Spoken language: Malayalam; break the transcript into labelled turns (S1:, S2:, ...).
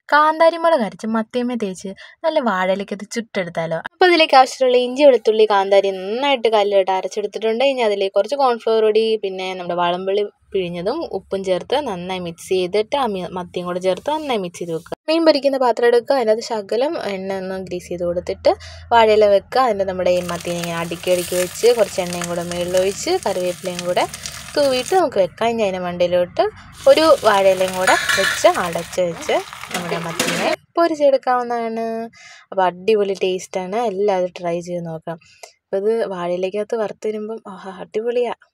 S1: കാന്താരി മുളക് അരച്ച് മത്തിയമ്മ തേച്ച് നല്ല വാഴയിലക്കകത്ത് ചുട്ടെടുത്താലോ അപ്പോൾ അതിലേക്ക് ആവശ്യമുള്ള ഇഞ്ചി വെളുത്തുള്ളി കാന്താരി നന്നായിട്ട് കല്ലിലിട്ട് അരച്ചെടുത്തിട്ടുണ്ട് ഇനി അതിലേക്ക് കുറച്ച് കോൺഫ്ലവർ പൊടി പിന്നെ നമ്മുടെ വാളംപുളി പിഴിഞ്ഞതും ഉപ്പും ചേർത്ത് നന്നായി മിക്സ് ചെയ്തിട്ട് ആ മത്തിയും കൂടെ ചേർത്ത് നന്നായി മിക്സ് ചെയ്ത് വെക്കുക മീൻ പൊരിക്കുന്ന പാത്രം എടുക്കുക അതിനകത്ത് ശകലം എണ്ണ ഒന്ന് ഗ്രീസ് ചെയ്ത് കൊടുത്തിട്ട് വാഴയില വെക്കുക അതിൻ്റെ നമ്മുടെ ഈ മത്തീനെ ഇങ്ങനെ അടുക്കി അടുക്കി വെച്ച് കുറച്ച് എണ്ണയും കൂടെ മുകളിലൊഴിച്ച് കറിവേപ്പിലയും കൂടെ തൂവിയിട്ട് നമുക്ക് വെക്കാം ഇനി അതിൻ്റെ മണ്ടയിലോട്ട് ഒരു വാഴയിലയും കൂടെ വെച്ച് അടച്ച് വെച്ച് നമ്മുടെ മത്തീനെ പൊരിച്ചെടുക്കാവുന്നതാണ് അപ്പോൾ അടിപൊളി ടേസ്റ്റാണ് എല്ലാവരും ട്രൈ ചെയ്ത് നോക്കാം അപ്പോൾ ഇത് വാഴയിലേക്കകത്ത് വറുത്ത് വരുമ്പം ആഹാ അടിപൊളിയാണ്